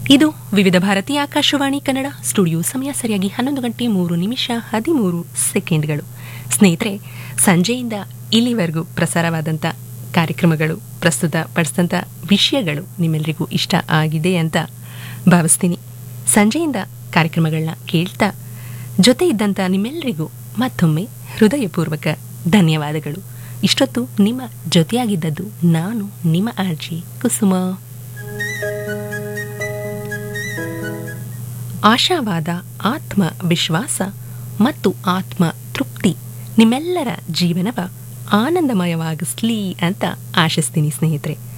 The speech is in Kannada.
ಇದು ವಿವಿಧ ಭಾರತೀಯ ಆಕಾಶವಾಣಿ ಕನ್ನಡ ಸ್ಟುಡಿಯೋ ಸಮಯ ಸರಿಯಾಗಿ ಹನ್ನೊಂದು ಗಂಟೆ ಮೂರು ನಿಮಿಷ ಹದಿಮೂರು ಸೆಕೆಂಡ್ಗಳು ಸ್ನೇಹಿತರೆ ಸಂಜೆಯಿಂದ ಇಲ್ಲಿವರೆಗೂ ಪ್ರಸಾರವಾದಂಥ ಕಾರ್ಯಕ್ರಮಗಳು ಪ್ರಸ್ತುತ ಪಡಿಸಿದಂಥ ವಿಷಯಗಳು ನಿಮ್ಮೆಲ್ಲರಿಗೂ ಇಷ್ಟ ಆಗಿದೆ ಅಂತ ಭಾವಿಸ್ತೀನಿ ಸಂಜೆಯಿಂದ ಕಾರ್ಯಕ್ರಮಗಳನ್ನ ಕೇಳ್ತಾ ಜೊತೆ ಇದ್ದಂಥ ನಿಮ್ಮೆಲ್ಲರಿಗೂ ಮತ್ತೊಮ್ಮೆ ಹೃದಯಪೂರ್ವಕ ಧನ್ಯವಾದಗಳು ಇಷ್ಟೊತ್ತು ನಿಮ್ಮ ಜೊತೆಯಾಗಿದ್ದದ್ದು ನಾನು ನಿಮ್ಮ ಆರ್ಜಿ ಕುಸುಮ ಆಶಾವಾದ ಆತ್ಮ ವಿಶ್ವಾಸ ಮತ್ತು ಆತ್ಮ ತೃಪ್ತಿ ನಿಮ್ಮೆಲ್ಲರ ಜೀವನವ ಆನಂದಮಯವಾಗಿಸ್ಲಿ ಅಂತ ಆಶಿಸ್ತೀನಿ ಸ್ನೇಹಿತರೆ